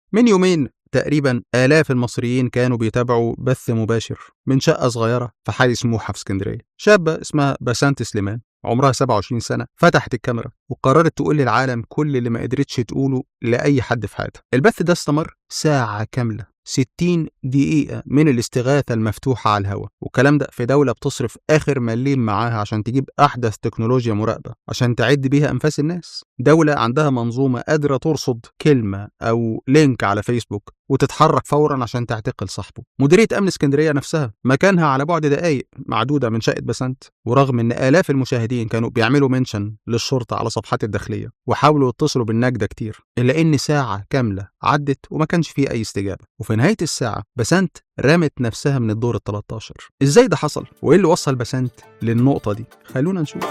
من يومين تقريبا آلاف المصريين كانوا بيتابعوا بث مباشر من شقة صغيرة في حي سموحة في اسكندرية شابة اسمها بسنت سليمان عمرها 27 سنة فتحت الكاميرا وقررت تقول للعالم كل اللي ما قدرتش تقوله لأي حد في حياتها البث ده استمر ساعة كاملة 60 دقيقة من الاستغاثة المفتوحة على الهواء والكلام ده في دولة بتصرف آخر مليم معاها عشان تجيب أحدث تكنولوجيا مراقبة عشان تعد بيها أنفاس الناس دولة عندها منظومة قادرة ترصد كلمة أو لينك على فيسبوك وتتحرك فورا عشان تعتقل صاحبه مديرية أمن اسكندرية نفسها مكانها على بعد دقايق معدودة من شقة بسنت ورغم إن آلاف المشاهدين كانوا بيعملوا منشن للشرطة على صفحات الداخلية وحاولوا يتصلوا بالنجدة كتير إلا إن ساعة كاملة عدت وما كانش فيه أي استجابة وفي نهاية الساعة بسنت رمت نفسها من الدور ال 13 إزاي ده حصل؟ وإيه اللي وصل بسنت للنقطة دي؟ خلونا نشوف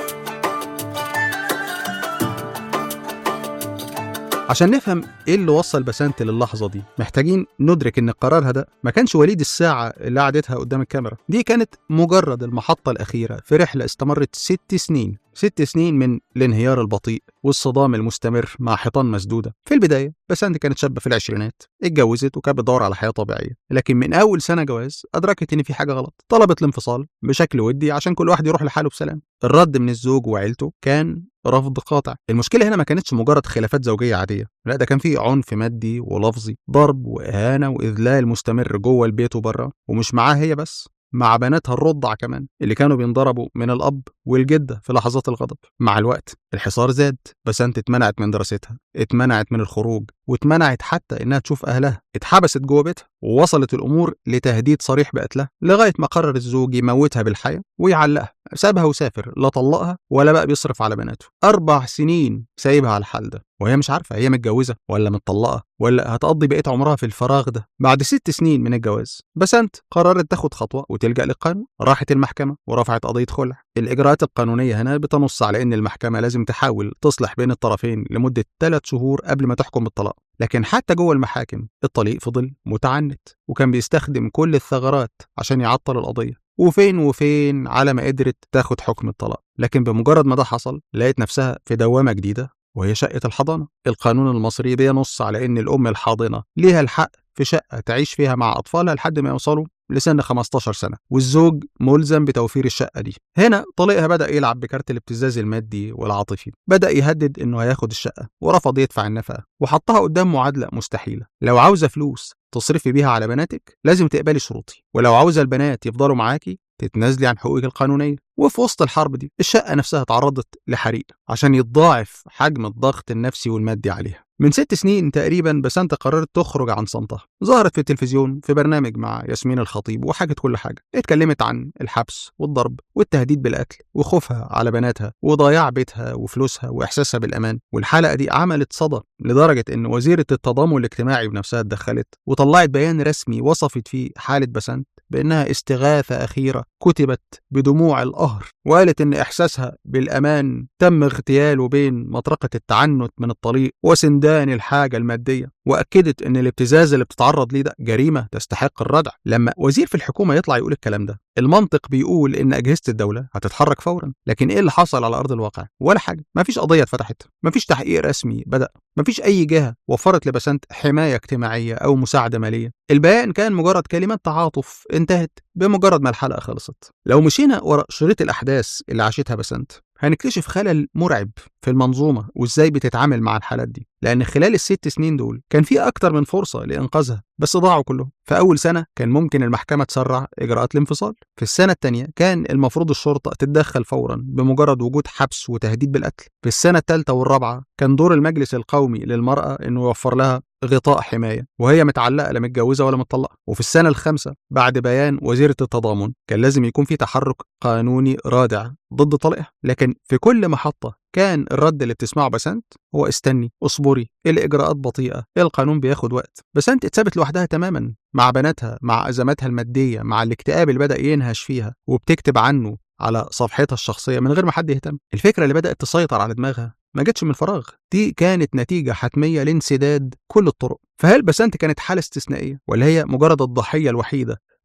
عشان نفهم ايه اللي وصل بسنت للحظه دي محتاجين ندرك ان قرارها ده ما كانش وليد الساعه اللي قعدتها قدام الكاميرا دي كانت مجرد المحطه الاخيره في رحله استمرت ست سنين ست سنين من الانهيار البطيء والصدام المستمر مع حيطان مسدودة في البداية بسنت كانت شابة في العشرينات اتجوزت وكانت بتدور على حياة طبيعية لكن من أول سنة جواز أدركت إن في حاجة غلط طلبت الانفصال بشكل ودي عشان كل واحد يروح لحاله بسلام الرد من الزوج وعيلته كان رفض قاطع المشكلة هنا ما كانتش مجرد خلافات زوجية عادية لا ده كان في عنف مادي ولفظي ضرب وإهانة وإذلال مستمر جوه البيت وبره ومش معاه هي بس مع بناتها الرضع كمان اللي كانوا بينضربوا من الأب والجدة في لحظات الغضب مع الوقت الحصار زاد بسنت اتمنعت من دراستها اتمنعت من الخروج واتمنعت حتى انها تشوف اهلها اتحبست جوه بيتها ووصلت الامور لتهديد صريح بقتلها لغايه ما قرر الزوج يموتها بالحياه ويعلقها سابها وسافر لا طلقها ولا بقى بيصرف على بناته اربع سنين سايبها على الحال ده وهي مش عارفه هي متجوزه ولا متطلقه ولا هتقضي بقيه عمرها في الفراغ ده بعد ست سنين من الجواز بسنت قررت تاخد خطوه وتلجا للقانون راحت المحكمه ورفعت قضيه خلع الاجراءات القانونيه هنا بتنص على ان المحكمه لازم تحاول تصلح بين الطرفين لمده ثلاث شهور قبل ما تحكم بالطلاق لكن حتى جوه المحاكم الطليق فضل متعنت وكان بيستخدم كل الثغرات عشان يعطل القضيه وفين وفين على ما قدرت تاخد حكم الطلاق لكن بمجرد ما ده حصل لقيت نفسها في دوامه جديده وهي شقه الحضانه القانون المصري بينص على ان الام الحاضنه ليها الحق في شقه تعيش فيها مع اطفالها لحد ما يوصلوا لسن 15 سنة والزوج ملزم بتوفير الشقة دي هنا طليقها بدأ يلعب بكارت الابتزاز المادي والعاطفي بدأ يهدد إنه هياخد الشقة ورفض يدفع النفقة وحطها قدام معادلة مستحيلة لو عاوزة فلوس تصرفي بيها على بناتك لازم تقبلي شروطي ولو عاوزة البنات يفضلوا معاكي تتنازلي عن حقوقك القانونية وفي وسط الحرب دي الشقة نفسها تعرضت لحريق عشان يتضاعف حجم الضغط النفسي والمادي عليها من ست سنين تقريبا بسنت قررت تخرج عن صمتها ظهرت في التلفزيون في برنامج مع ياسمين الخطيب وحكت كل حاجة اتكلمت عن الحبس والضرب والتهديد بالقتل وخوفها على بناتها وضياع بيتها وفلوسها وإحساسها بالأمان والحلقة دي عملت صدى لدرجة إن وزيرة التضامن الاجتماعي بنفسها اتدخلت وطلعت بيان رسمي وصفت فيه حالة بسنت بأنها استغاثة أخيرة كتبت بدموع القهر وقالت إن إحساسها بالأمان تم اغتياله بين مطرقة التعنت من الطليق وسندان الحاجة المادية وأكدت إن الابتزاز اللي بتتعرض ليه ده جريمة تستحق الردع لما وزير في الحكومة يطلع يقول الكلام ده المنطق بيقول إن أجهزة الدولة هتتحرك فورا لكن إيه اللي حصل على أرض الواقع ولا حاجة مفيش قضية اتفتحت مفيش تحقيق رسمي بدأ مفيش أي جهة وفرت لبسنت حماية اجتماعية أو مساعدة مالية البيان كان مجرد كلمات تعاطف انتهت بمجرد ما الحلقة خلصت لو مشينا ورا شريط الأحداث اللي عاشتها بسنت هنكتشف خلل مرعب في المنظومة وإزاي بتتعامل مع الحالات دي لأن خلال الست سنين دول كان في أكتر من فرصة لإنقاذها بس ضاعوا كلهم في أول سنة كان ممكن المحكمة تسرع إجراءات الانفصال في السنة الثانية كان المفروض الشرطة تتدخل فورا بمجرد وجود حبس وتهديد بالقتل في السنة الثالثة والرابعة كان دور المجلس القومي للمرأة إنه يوفر لها غطاء حماية وهي متعلقة لا متجوزة ولا مطلقة وفي السنة الخامسة بعد بيان وزيرة التضامن كان لازم يكون في تحرك قانوني رادع ضد طليقها لكن في كل محطة كان الرد اللي بتسمعه بسنت هو استني اصبري الإجراءات بطيئة القانون بياخد وقت بسنت اتثبت لوحدها تماما مع بناتها مع أزماتها المادية مع الاكتئاب اللي بدأ ينهش فيها وبتكتب عنه على صفحتها الشخصية من غير ما حد يهتم الفكرة اللي بدأت تسيطر على دماغها ما جاتش من فراغ دي كانت نتيجة حتمية لانسداد كل الطرق فهل بسنت كانت حالة استثنائية ولا هي مجرد الضحية الوحيدة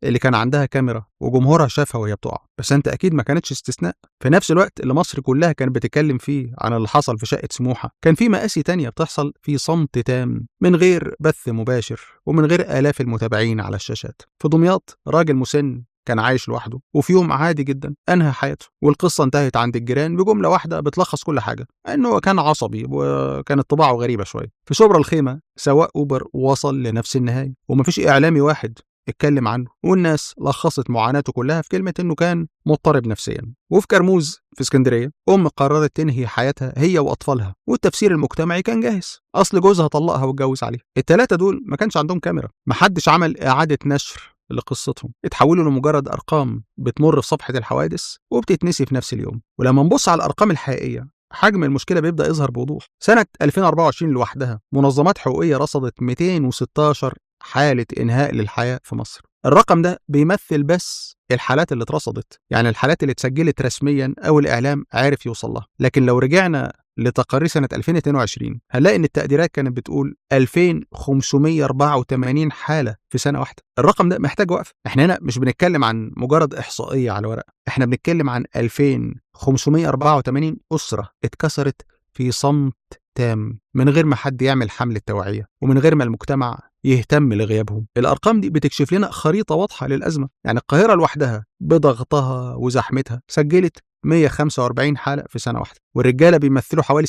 اللي كان عندها كاميرا وجمهورها شافها وهي بتقع بس انت اكيد ما كانتش استثناء في نفس الوقت اللي مصر كلها كانت بتتكلم فيه عن اللي حصل في شقه سموحه كان في مآسي تانية بتحصل في صمت تام من غير بث مباشر ومن غير آلاف المتابعين على الشاشات في دمياط راجل مسن كان عايش لوحده وفي يوم عادي جدا انهى حياته والقصه انتهت عند الجيران بجمله واحده بتلخص كل حاجه انه هو كان عصبي وكانت طباعه غريبه شويه في شبرا الخيمه سواق اوبر وصل لنفس النهايه ومفيش اعلامي واحد اتكلم عنه والناس لخصت معاناته كلها في كلمة إنه كان مضطرب نفسيا وفي كرموز في اسكندرية أم قررت تنهي حياتها هي وأطفالها والتفسير المجتمعي كان جاهز أصل جوزها طلقها واتجوز عليها التلاتة دول ما كانش عندهم كاميرا محدش عمل إعادة نشر لقصتهم اتحولوا لمجرد أرقام بتمر في صفحة الحوادث وبتتنسي في نفس اليوم ولما نبص على الأرقام الحقيقية حجم المشكلة بيبدأ يظهر بوضوح سنة 2024 لوحدها منظمات حقوقية رصدت 216 حالة إنهاء للحياة في مصر الرقم ده بيمثل بس الحالات اللي اترصدت يعني الحالات اللي اتسجلت رسميا أو الإعلام عارف يوصل لها لكن لو رجعنا لتقارير سنة 2022 هنلاقي إن التقديرات كانت بتقول 2584 حالة في سنة واحدة الرقم ده محتاج وقف احنا هنا مش بنتكلم عن مجرد إحصائية على ورق احنا بنتكلم عن 2584 أسرة اتكسرت في صمت تام من غير ما حد يعمل حملة توعية ومن غير ما المجتمع يهتم لغيابهم الأرقام دي بتكشف لنا خريطة واضحة للأزمة يعني القاهرة لوحدها بضغطها وزحمتها سجلت 145 حالة في سنة واحدة والرجالة بيمثلوا حوالي 66%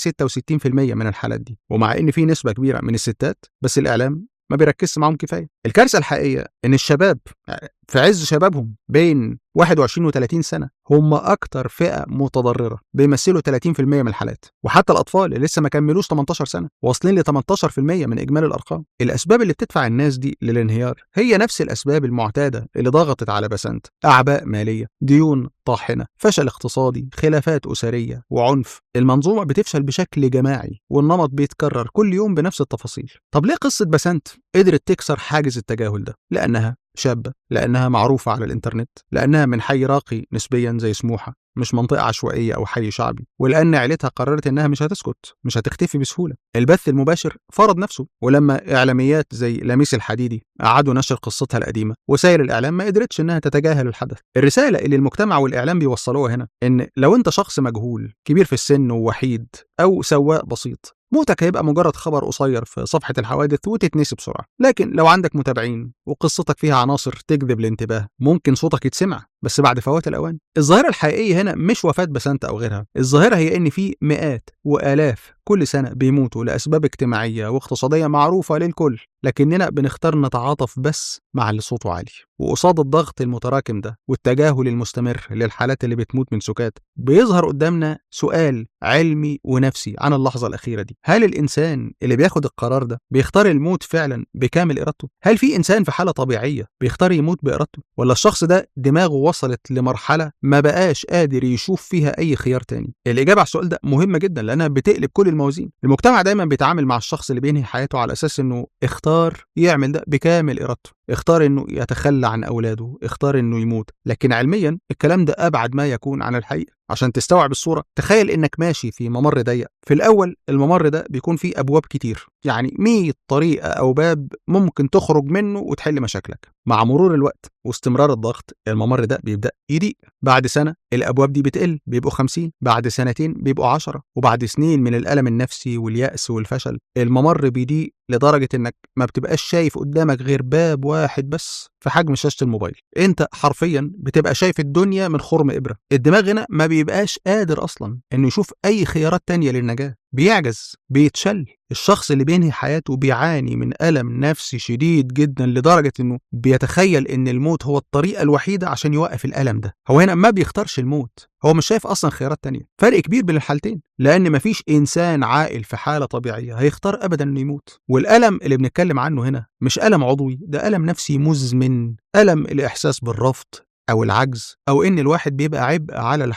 من الحالات دي ومع إن في نسبة كبيرة من الستات بس الإعلام ما بيركزش معاهم كفايه الكارثه الحقيقيه ان الشباب في عز شبابهم بين 21 و30 سنه هم اكتر فئه متضرره بيمثلوا 30% من الحالات وحتى الاطفال اللي لسه ما كملوش 18 سنه واصلين ل 18% من اجمالي الارقام الاسباب اللي بتدفع الناس دي للانهيار هي نفس الاسباب المعتاده اللي ضغطت على بسنت اعباء ماليه ديون طاحنه فشل اقتصادي خلافات اسريه وعنف المنظومه بتفشل بشكل جماعي والنمط بيتكرر كل يوم بنفس التفاصيل طب ليه قصه بسنت قدرت تكسر حاجز التجاهل ده لانها شابة لأنها معروفة على الإنترنت لأنها من حي راقي نسبيا زي سموحة مش منطقة عشوائية أو حي شعبي ولأن عيلتها قررت إنها مش هتسكت مش هتختفي بسهولة البث المباشر فرض نفسه ولما إعلاميات زي لميس الحديدي أعادوا نشر قصتها القديمة وسائل الإعلام ما قدرتش إنها تتجاهل الحدث الرسالة اللي المجتمع والإعلام بيوصلوها هنا إن لو أنت شخص مجهول كبير في السن ووحيد أو سواق بسيط موتك هيبقى مجرد خبر قصير في صفحة الحوادث وتتنسي بسرعة لكن لو عندك متابعين وقصتك فيها عناصر تجذب الانتباه ممكن صوتك يتسمع بس بعد فوات الأوان الظاهرة الحقيقية هنا مش وفاة بسنت أو غيرها الظاهرة هي إن في مئات وآلاف كل سنة بيموتوا لأسباب اجتماعية واقتصادية معروفة للكل لكننا بنختار نتعاطف بس مع اللي صوته عالي وقصاد الضغط المتراكم ده والتجاهل المستمر للحالات اللي بتموت من سكات بيظهر قدامنا سؤال علمي ونفسي عن اللحظة الأخيرة دي هل الإنسان اللي بياخد القرار ده بيختار الموت فعلا بكامل إرادته هل في إنسان في حالة طبيعية بيختار يموت بإرادته ولا الشخص ده دماغه وصلت لمرحلة ما بقاش قادر يشوف فيها أي خيار تاني الإجابة على السؤال ده مهمة جدا لأنها بتقلب كل الموازين المجتمع دايما بيتعامل مع الشخص اللي بينهي حياته على أساس إنه اختار يعمل ده بكامل إرادته اختار انه يتخلى عن اولاده اختار انه يموت لكن علميا الكلام ده ابعد ما يكون عن الحقيقه عشان تستوعب الصوره تخيل انك ماشي في ممر ضيق في الاول الممر ده بيكون فيه ابواب كتير يعني 100 طريقه او باب ممكن تخرج منه وتحل مشاكلك مع مرور الوقت واستمرار الضغط الممر ده بيبدا يضيق بعد سنه الابواب دي بتقل بيبقوا 50 بعد سنتين بيبقوا 10 وبعد سنين من الالم النفسي والياس والفشل الممر بيضيق لدرجه انك ما بتبقاش شايف قدامك غير باب واحد بس في حجم شاشه الموبايل انت حرفيا بتبقى شايف الدنيا من خرم ابره الدماغ هنا ما بيبقاش قادر اصلا انه يشوف اي خيارات تانية للنجاه بيعجز بيتشل الشخص اللي بينهي حياته بيعاني من ألم نفسي شديد جدا لدرجة إنه بيتخيل إن الموت هو الطريقة الوحيدة عشان يوقف الألم ده هو هنا ما بيختارش الموت هو مش شايف أصلا خيارات تانية فرق كبير بين الحالتين لأن مفيش إنسان عاقل في حالة طبيعية هيختار أبدا إنه يموت والألم اللي بنتكلم عنه هنا مش ألم عضوي ده ألم نفسي مزمن ألم الإحساس بالرفض أو العجز أو إن الواحد بيبقى عبء على اللي حواليه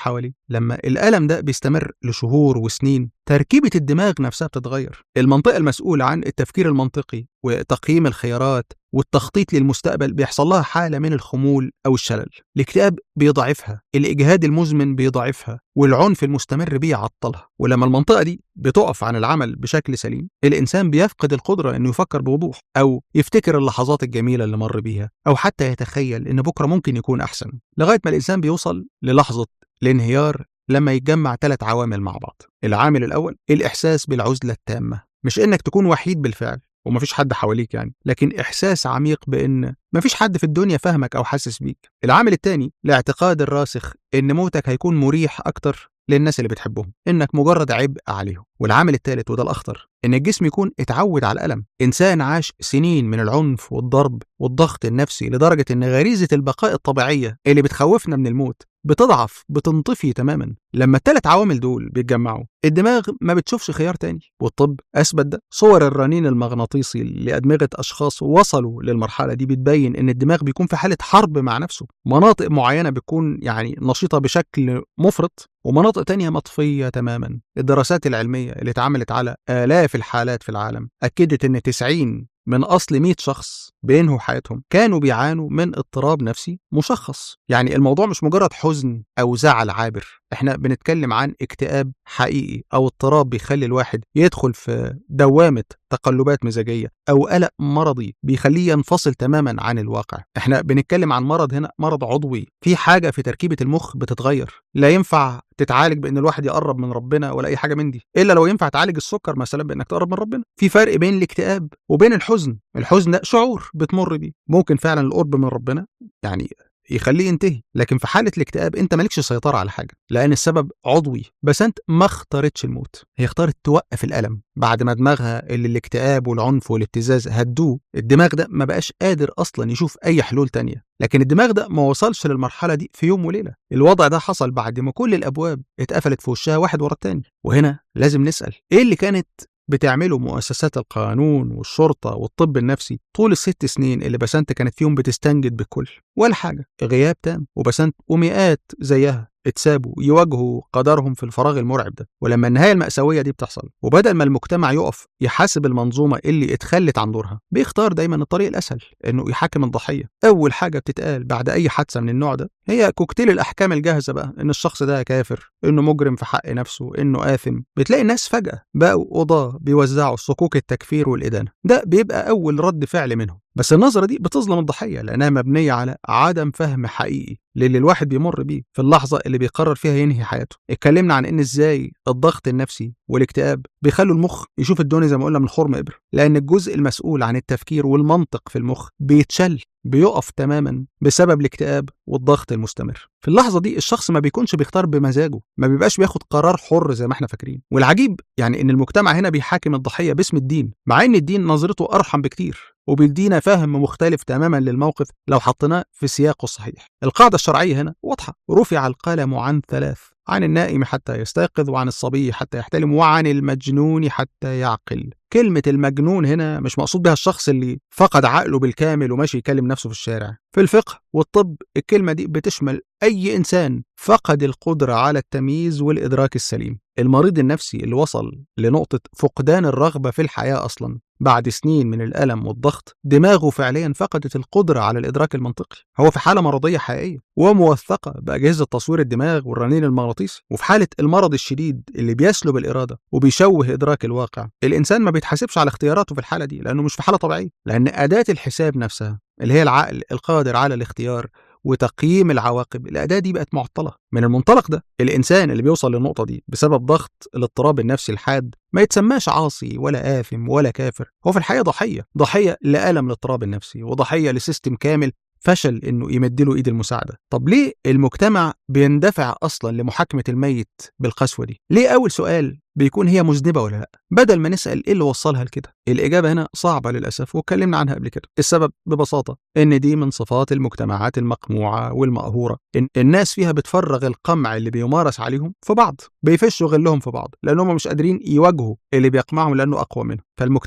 لما الألم ده بيستمر لشهور وسنين تركيبة الدماغ نفسها بتتغير المنطقة المسؤولة عن التفكير المنطقي وتقييم الخيارات والتخطيط للمستقبل بيحصل لها حالة من الخمول أو الشلل الاكتئاب بيضعفها الإجهاد المزمن بيضعفها والعنف المستمر بيعطلها ولما المنطقة دي بتقف عن العمل بشكل سليم الإنسان بيفقد القدرة إنه يفكر بوضوح أو يفتكر اللحظات الجميلة اللي مر بيها أو حتى يتخيل إن بكرة ممكن يكون أحسن لغاية ما الإنسان بيوصل للحظة الانهيار لما يتجمع ثلاث عوامل مع بعض العامل الأول الإحساس بالعزلة التامة مش إنك تكون وحيد بالفعل ومفيش حد حواليك يعني لكن إحساس عميق بإن مفيش حد في الدنيا فاهمك أو حاسس بيك العامل التاني الاعتقاد الراسخ إن موتك هيكون مريح أكتر للناس اللي بتحبهم إنك مجرد عبء عليهم والعامل الثالث وده الأخطر إن الجسم يكون اتعود على الألم إنسان عاش سنين من العنف والضرب والضغط النفسي لدرجة إن غريزة البقاء الطبيعية اللي بتخوفنا من الموت بتضعف بتنطفي تماما لما الثلاث عوامل دول بيتجمعوا الدماغ ما بتشوفش خيار تاني والطب اثبت ده صور الرنين المغناطيسي لادمغه اشخاص وصلوا للمرحله دي بتبين ان الدماغ بيكون في حاله حرب مع نفسه مناطق معينه بتكون يعني نشيطه بشكل مفرط ومناطق تانية مطفية تماما الدراسات العلمية اللي اتعملت على آلاف الحالات في العالم أكدت إن 90 من أصل 100 شخص بينهوا حياتهم كانوا بيعانوا من اضطراب نفسي مشخص يعني الموضوع مش مجرد حزن أو زعل عابر احنا بنتكلم عن اكتئاب حقيقي أو اضطراب بيخلي الواحد يدخل في دوامة تقلبات مزاجية أو قلق مرضي بيخليه ينفصل تماما عن الواقع احنا بنتكلم عن مرض هنا مرض عضوي في حاجة في تركيبة المخ بتتغير لا ينفع تتعالج بان الواحد يقرب من ربنا ولا اي حاجه من دي الا لو ينفع تعالج السكر مثلا بانك تقرب من ربنا في فرق بين الاكتئاب وبين الحزن الحزن ده شعور بتمر بيه ممكن فعلا القرب من ربنا يعني يخليه ينتهي لكن في حاله الاكتئاب انت مالكش سيطره على حاجه لان السبب عضوي بس انت ما اختارتش الموت هي اختارت توقف الالم بعد ما دماغها اللي الاكتئاب والعنف والابتزاز هدوه الدماغ ده ما بقاش قادر اصلا يشوف اي حلول تانية لكن الدماغ ده ما وصلش للمرحله دي في يوم وليله الوضع ده حصل بعد ما كل الابواب اتقفلت في وشها واحد ورا التاني وهنا لازم نسال ايه اللي كانت بتعمله مؤسسات القانون والشرطة والطب النفسي طول الست سنين اللي بسنت كانت فيهم بتستنجد بالكل ولا حاجة غياب تام وبسنت ومئات زيها اتسابوا يواجهوا قدرهم في الفراغ المرعب ده ولما النهايه المأساويه دي بتحصل وبدل ما المجتمع يقف يحاسب المنظومه اللي اتخلت عن دورها بيختار دايما الطريق الاسهل انه يحاكم الضحيه اول حاجه بتتقال بعد اي حادثه من النوع ده هي كوكتيل الاحكام الجاهزه بقى ان الشخص ده كافر انه مجرم في حق نفسه انه آثم بتلاقي الناس فجاه بقوا قضاه بيوزعوا صكوك التكفير والادانه ده بيبقى اول رد فعل منهم بس النظرة دي بتظلم الضحية لأنها مبنية على عدم فهم حقيقي للي الواحد بيمر بيه في اللحظة اللي بيقرر فيها ينهي حياته اتكلمنا عن إن إزاي الضغط النفسي والاكتئاب بيخلوا المخ يشوف الدنيا زي ما قلنا من خرم إبر لأن الجزء المسؤول عن التفكير والمنطق في المخ بيتشل بيقف تماما بسبب الاكتئاب والضغط المستمر في اللحظة دي الشخص ما بيكونش بيختار بمزاجه ما بيبقاش بياخد قرار حر زي ما احنا فاكرين والعجيب يعني ان المجتمع هنا بيحاكم الضحية باسم الدين مع ان الدين نظرته ارحم بكتير وبيدينا فهم مختلف تماما للموقف لو حطيناه في سياقه الصحيح القاعدة الشرعية هنا واضحة رفع القلم عن ثلاث عن النائم حتى يستيقظ وعن الصبي حتى يحتلم وعن المجنون حتى يعقل كلمة المجنون هنا مش مقصود بها الشخص اللي فقد عقله بالكامل وماشي يكلم نفسه في الشارع في الفقه والطب الكلمة دي بتشمل أي إنسان فقد القدرة على التمييز والإدراك السليم المريض النفسي اللي وصل لنقطة فقدان الرغبة في الحياة أصلا بعد سنين من الألم والضغط دماغه فعليا فقدت القدرة على الإدراك المنطقي هو في حالة مرضية حقيقية وموثقة بأجهزة تصوير الدماغ والرنين المغناطيسي وفي حالة المرض الشديد اللي بيسلب الإرادة وبيشوه إدراك الواقع الإنسان ما بيتحاسبش على اختياراته في الحالة دي لأنه مش في حالة طبيعية لأن أداة الحساب نفسها اللي هي العقل القادر على الاختيار وتقييم العواقب الأداة دي بقت معطلة من المنطلق ده الإنسان اللي بيوصل للنقطة دي بسبب ضغط الاضطراب النفسي الحاد ما يتسماش عاصي ولا آثم ولا كافر هو في الحقيقة ضحية ضحية لألم الاضطراب النفسي وضحية لسيستم كامل فشل انه يمد له ايد المساعده طب ليه المجتمع بيندفع اصلا لمحاكمه الميت بالقسوه دي ليه اول سؤال بيكون هي مذنبه ولا لا بدل ما نسال ايه اللي وصلها لكده الاجابه هنا صعبه للاسف واتكلمنا عنها قبل كده السبب ببساطه ان دي من صفات المجتمعات المقموعه والمقهوره إن الناس فيها بتفرغ القمع اللي بيمارس عليهم في بعض بيفشوا غلهم في بعض لانهم مش قادرين يواجهوا اللي بيقمعهم لانه اقوى منهم فالمجتمع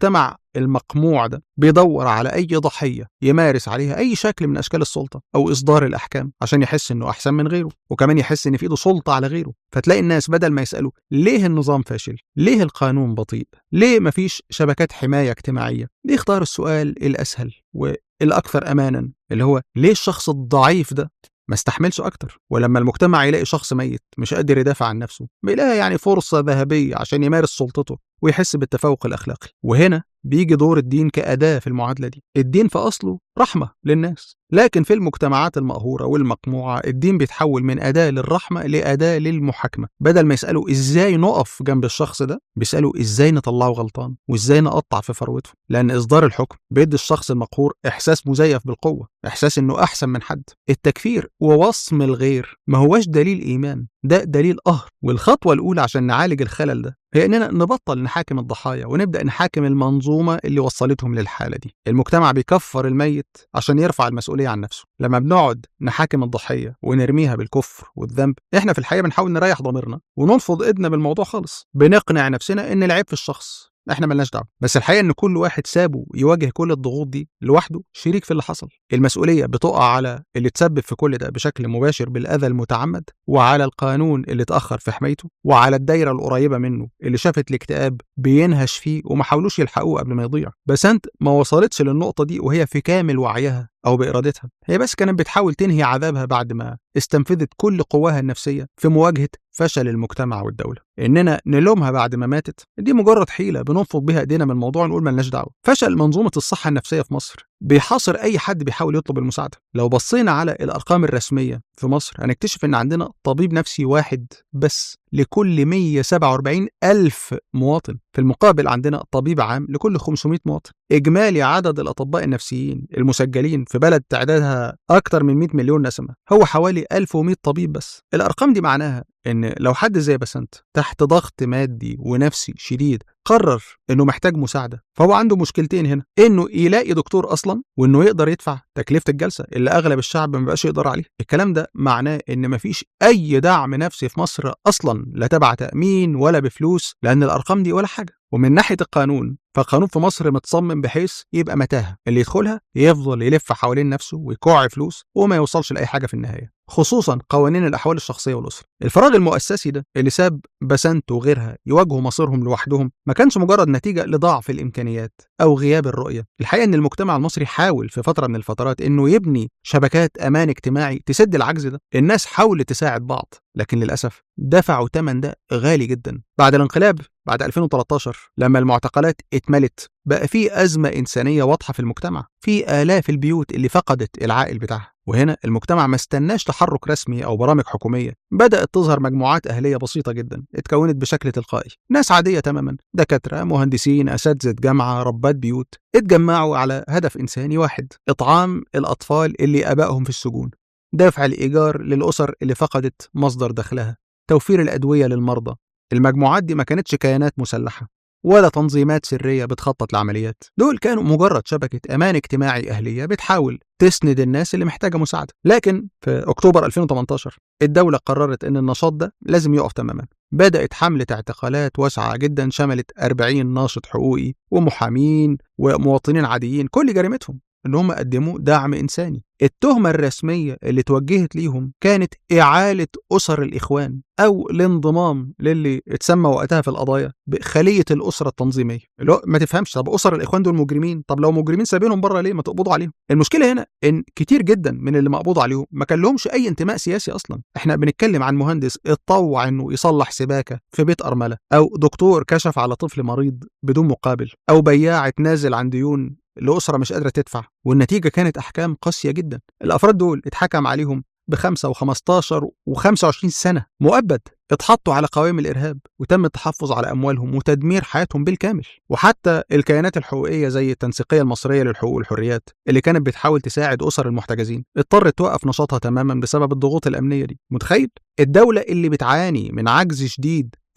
المقموع ده بيدور على أي ضحية يمارس عليها أي شكل من أشكال السلطة أو إصدار الأحكام عشان يحس إنه أحسن من غيره وكمان يحس إن في إيده سلطة على غيره فتلاقي الناس بدل ما يسألوا ليه النظام فاشل؟ ليه القانون بطيء؟ ليه مفيش شبكات حماية اجتماعية؟ ليه اختار السؤال الأسهل والأكثر أمانا اللي هو ليه الشخص الضعيف ده ما استحملش اكتر ولما المجتمع يلاقي شخص ميت مش قادر يدافع عن نفسه بيلاقي يعني فرصه ذهبيه عشان يمارس سلطته ويحس بالتفوق الاخلاقي وهنا بيجي دور الدين كأداة في المعادلة دي الدين في أصله رحمة للناس لكن في المجتمعات المقهورة والمقموعة الدين بيتحول من أداة للرحمة لأداة للمحاكمة بدل ما يسألوا إزاي نقف جنب الشخص ده بيسألوا إزاي نطلعه غلطان وإزاي نقطع في فروته لأن إصدار الحكم بيدي الشخص المقهور إحساس مزيف بالقوة إحساس إنه أحسن من حد التكفير ووصم الغير ما هواش دليل إيمان ده دليل قهر والخطوة الأولى عشان نعالج الخلل ده هي إننا نبطل نحاكم الضحايا ونبدأ نحاكم المنظومة اللي وصلتهم للحالة دي المجتمع بيكفر الميت عشان يرفع المسؤولية عن نفسه لما بنقعد نحاكم الضحية ونرميها بالكفر والذنب إحنا في الحقيقة بنحاول نريح ضميرنا وننفض إيدنا بالموضوع خالص بنقنع نفسنا إن العيب في الشخص احنا ملناش دعوه بس الحقيقه ان كل واحد سابه يواجه كل الضغوط دي لوحده شريك في اللي حصل المسؤوليه بتقع على اللي تسبب في كل ده بشكل مباشر بالاذى المتعمد وعلى القانون اللي اتاخر في حمايته وعلى الدايره القريبه منه اللي شافت الاكتئاب بينهش فيه وما حاولوش يلحقوه قبل ما يضيع بس انت ما وصلتش للنقطه دي وهي في كامل وعيها أو بإرادتها هي بس كانت بتحاول تنهي عذابها بعد ما استنفذت كل قواها النفسية في مواجهة فشل المجتمع والدولة إننا نلومها بعد ما ماتت دي مجرد حيلة بننفض بيها إيدينا من الموضوع ونقول ملناش دعوة فشل منظومة الصحة النفسية في مصر بيحاصر أي حد بيحاول يطلب المساعدة لو بصينا على الأرقام الرسمية في مصر هنكتشف إن عندنا طبيب نفسي واحد بس لكل 147 ألف مواطن في المقابل عندنا طبيب عام لكل 500 مواطن إجمالي عدد الأطباء النفسيين المسجلين في بلد تعدادها أكثر من 100 مليون نسمة هو حوالي 1100 طبيب بس الأرقام دي معناها إن لو حد زي بسنت تحت ضغط مادي ونفسي شديد قرر انه محتاج مساعده فهو عنده مشكلتين هنا انه يلاقي دكتور اصلا وانه يقدر يدفع تكلفه الجلسه اللي اغلب الشعب ما بقاش يقدر عليه الكلام ده معناه ان مفيش اي دعم نفسي في مصر اصلا لا تبع تامين ولا بفلوس لان الارقام دي ولا حاجه ومن ناحيه القانون فالقانون في مصر متصمم بحيث يبقى متاهه اللي يدخلها يفضل يلف حوالين نفسه ويكوع فلوس وما يوصلش لاي حاجه في النهايه خصوصا قوانين الاحوال الشخصيه والاسره الفراغ المؤسسي ده اللي ساب بسنت وغيرها يواجهوا مصيرهم لوحدهم ما كانش مجرد نتيجه لضعف الامكانيات او غياب الرؤيه الحقيقه ان المجتمع المصري حاول في فتره من الفترات انه يبني شبكات امان اجتماعي تسد العجز ده الناس حاولت تساعد بعض لكن للاسف دفعوا ثمن ده غالي جدا بعد الانقلاب بعد 2013 لما المعتقلات اتملت بقى في أزمة إنسانية واضحة في المجتمع في آلاف البيوت اللي فقدت العائل بتاعها وهنا المجتمع ما استناش تحرك رسمي أو برامج حكومية بدأت تظهر مجموعات أهلية بسيطة جدا اتكونت بشكل تلقائي ناس عادية تماما دكاترة مهندسين أساتذة جامعة ربات بيوت اتجمعوا على هدف إنساني واحد إطعام الأطفال اللي أبائهم في السجون دفع الإيجار للأسر اللي فقدت مصدر دخلها توفير الأدوية للمرضى المجموعات دي ما كانتش كيانات مسلحة ولا تنظيمات سرية بتخطط لعمليات دول كانوا مجرد شبكة أمان اجتماعي أهلية بتحاول تسند الناس اللي محتاجة مساعدة لكن في أكتوبر 2018 الدولة قررت أن النشاط ده لازم يقف تماما بدأت حملة اعتقالات واسعة جدا شملت 40 ناشط حقوقي ومحامين ومواطنين عاديين كل جريمتهم ان هم قدموا دعم انساني التهمة الرسمية اللي توجهت ليهم كانت إعالة أسر الإخوان أو الانضمام للي اتسمى وقتها في القضايا بخلية الأسرة التنظيمية اللي هو ما تفهمش طب أسر الإخوان دول مجرمين طب لو مجرمين سابينهم بره ليه ما تقبضوا عليهم المشكلة هنا إن كتير جدا من اللي مقبوض عليهم ما كان لهمش أي انتماء سياسي أصلا إحنا بنتكلم عن مهندس اتطوع إنه يصلح سباكة في بيت أرملة أو دكتور كشف على طفل مريض بدون مقابل أو بياع اتنازل عن ديون لأسرة مش قادرة تدفع والنتيجة كانت أحكام قاسية جدا الأفراد دول اتحكم عليهم بخمسة وخمستاشر وخمسة وعشرين سنة مؤبد اتحطوا على قوائم الإرهاب وتم التحفظ على أموالهم وتدمير حياتهم بالكامل وحتى الكيانات الحقوقية زي التنسيقية المصرية للحقوق والحريات اللي كانت بتحاول تساعد أسر المحتجزين اضطرت توقف نشاطها تماما بسبب الضغوط الأمنية دي متخيل؟ الدولة اللي بتعاني من عجز شديد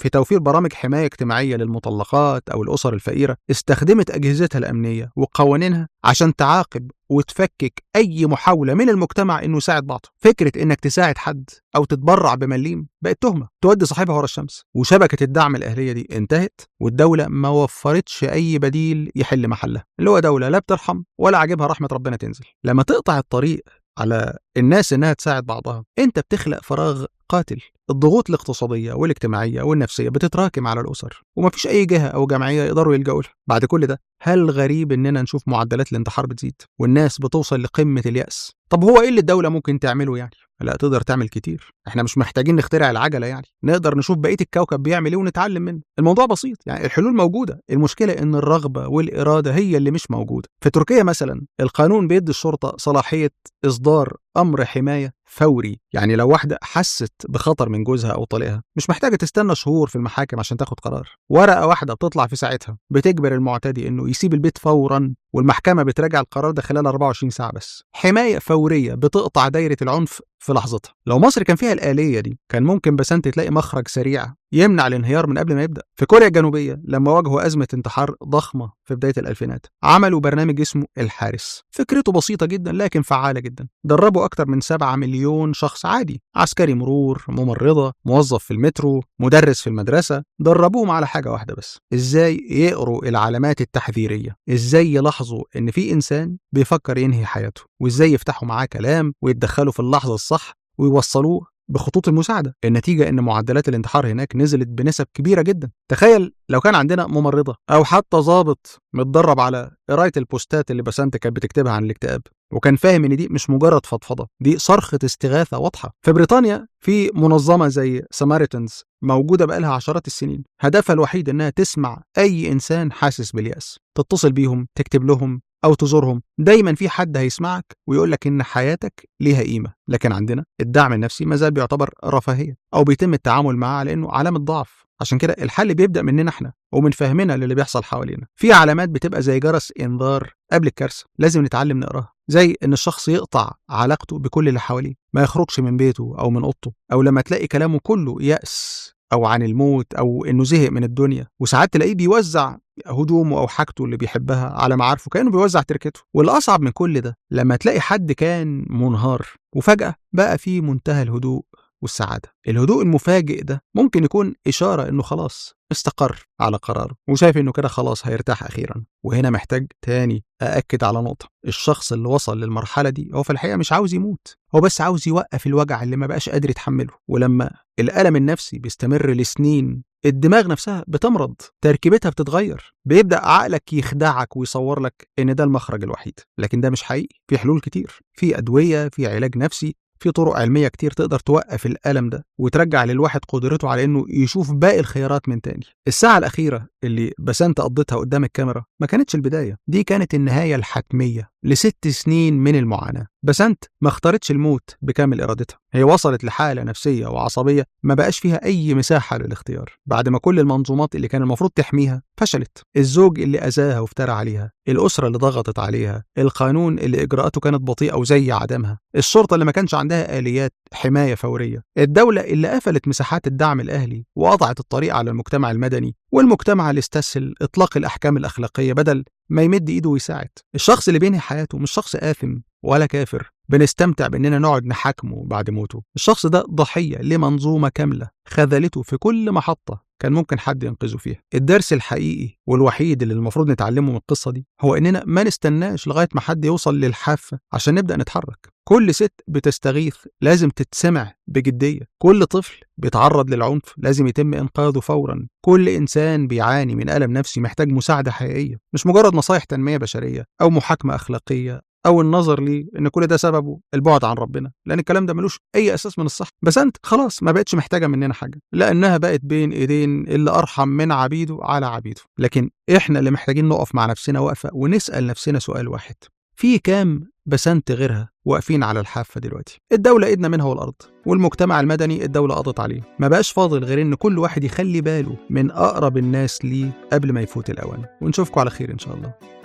في توفير برامج حماية اجتماعية للمطلقات أو الأسر الفقيرة استخدمت أجهزتها الأمنية وقوانينها عشان تعاقب وتفكك أي محاولة من المجتمع إنه يساعد بعضه فكرة إنك تساعد حد أو تتبرع بمليم بقت تهمة تودي صاحبها ورا الشمس وشبكة الدعم الأهلية دي انتهت والدولة ما وفرتش أي بديل يحل محلها اللي هو دولة لا بترحم ولا عاجبها رحمة ربنا تنزل لما تقطع الطريق على الناس انها تساعد بعضها انت بتخلق فراغ قاتل الضغوط الاقتصاديه والاجتماعيه والنفسيه بتتراكم على الاسر ومفيش اي جهه او جمعيه يقدروا يلجأوا لها بعد كل ده هل غريب اننا نشوف معدلات الانتحار بتزيد والناس بتوصل لقمه اليأس طب هو ايه اللي الدوله ممكن تعمله يعني لا تقدر تعمل كتير احنا مش محتاجين نخترع العجله يعني نقدر نشوف بقيه الكوكب بيعمل ايه ونتعلم منه الموضوع بسيط يعني الحلول موجوده المشكله ان الرغبه والاراده هي اللي مش موجوده في تركيا مثلا القانون بيدي الشرطه صلاحيه اصدار امر حمايه فوري يعني لو واحده حست بخطر من جوزها او طليقها مش محتاجه تستنى شهور في المحاكم عشان تاخد قرار ورقه واحده بتطلع في ساعتها بتجبر المعتدي انه يسيب البيت فورا والمحكمه بتراجع القرار ده خلال 24 ساعه بس حمايه فوريه بتقطع دايره العنف في لحظتها لو مصر كان فيها الآلية دي كان ممكن بسنت تلاقي مخرج سريع يمنع الانهيار من قبل ما يبدأ في كوريا الجنوبية لما واجهوا أزمة انتحار ضخمة في بداية الألفينات عملوا برنامج اسمه الحارس فكرته بسيطة جدا لكن فعالة جدا دربوا أكتر من 7 مليون شخص عادي عسكري مرور ممرضة موظف في المترو مدرس في المدرسة دربوهم على حاجة واحدة بس إزاي يقروا العلامات التحذيرية إزاي يلاحظوا إن في إنسان بيفكر ينهي حياته وإزاي يفتحوا معاه كلام ويتدخلوا في اللحظة الصح ويوصلوه بخطوط المساعدة النتيجة إن معدلات الانتحار هناك نزلت بنسب كبيرة جدا تخيل لو كان عندنا ممرضة أو حتى ضابط متدرب على قراية البوستات اللي بسنت كانت بتكتبها عن الاكتئاب وكان فاهم ان دي مش مجرد فضفضه دي صرخه استغاثه واضحه في بريطانيا في منظمه زي ساماريتنز موجوده بقالها عشرات السنين هدفها الوحيد انها تسمع اي انسان حاسس بالياس تتصل بيهم تكتب لهم او تزورهم دايما في حد هيسمعك ويقول لك ان حياتك ليها قيمه لكن عندنا الدعم النفسي ما زال بيعتبر رفاهيه او بيتم التعامل معاه على انه علامه ضعف عشان كده الحل بيبدا مننا احنا ومن فهمنا للي بيحصل حوالينا في علامات بتبقى زي جرس انذار قبل الكارثه لازم نتعلم نقراها زي ان الشخص يقطع علاقته بكل اللي حواليه ما يخرجش من بيته او من اوضته او لما تلاقي كلامه كله يأس او عن الموت او انه زهق من الدنيا وساعات تلاقيه بيوزع هدومه او حاجته اللي بيحبها على معارفه كانه بيوزع تركته والاصعب من كل ده لما تلاقي حد كان منهار وفجاه بقى في منتهى الهدوء والسعاده الهدوء المفاجئ ده ممكن يكون اشاره انه خلاص استقر على قراره وشايف انه كده خلاص هيرتاح اخيرا وهنا محتاج تاني أأكد على نقطة الشخص اللي وصل للمرحلة دي هو في الحقيقة مش عاوز يموت هو بس عاوز يوقف الوجع اللي ما بقاش قادر يتحمله ولما الألم النفسي بيستمر لسنين الدماغ نفسها بتمرض تركيبتها بتتغير بيبدأ عقلك يخدعك ويصور لك إن ده المخرج الوحيد لكن ده مش حقيقي في حلول كتير في أدوية في علاج نفسي في طرق علمية كتير تقدر توقف الألم ده وترجع للواحد قدرته على إنه يشوف باقي الخيارات من تاني. الساعة الأخيرة اللي بسنت قضيتها قدام الكاميرا ما كانتش البداية، دي كانت النهاية الحتمية لست سنين من المعاناة. بسنت ما اختارتش الموت بكامل إرادتها، هي وصلت لحالة نفسية وعصبية ما بقاش فيها أي مساحة للاختيار، بعد ما كل المنظومات اللي كان المفروض تحميها فشلت. الزوج اللي أذاها وافترى عليها، الأسرة اللي ضغطت عليها، القانون اللي إجراءاته كانت بطيئة وزي عدمها، الشرطة اللي ما كانش عندها آليات حماية فورية الدولة اللي قفلت مساحات الدعم الأهلي وقطعت الطريق على المجتمع المدني والمجتمع اللي استسهل إطلاق الأحكام الأخلاقية بدل ما يمد إيده ويساعد الشخص اللي بينهي حياته مش شخص آثم ولا كافر بنستمتع بإننا نقعد نحاكمه بعد موته الشخص ده ضحية لمنظومة كاملة خذلته في كل محطة كان ممكن حد ينقذه فيها الدرس الحقيقي والوحيد اللي المفروض نتعلمه من القصة دي هو إننا ما نستناش لغاية ما حد يوصل للحافة عشان نبدأ نتحرك كل ست بتستغيث لازم تتسمع بجدية كل طفل بيتعرض للعنف لازم يتم إنقاذه فورا كل إنسان بيعاني من ألم نفسي محتاج مساعدة حقيقية مش مجرد نصايح تنمية بشرية أو محاكمة أخلاقية او النظر ليه ان كل ده سببه البعد عن ربنا لان الكلام ده ملوش اي اساس من الصح بس انت خلاص ما بقتش محتاجه مننا حاجه لانها بقت بين ايدين اللي ارحم من عبيده على عبيده لكن احنا اللي محتاجين نقف مع نفسنا وقفه ونسال نفسنا سؤال واحد في كام بسنت غيرها واقفين على الحافه دلوقتي الدوله ايدنا منها والارض والمجتمع المدني الدوله قضت عليه ما بقاش فاضل غير ان كل واحد يخلي باله من اقرب الناس ليه قبل ما يفوت الاوان ونشوفكم على خير ان شاء الله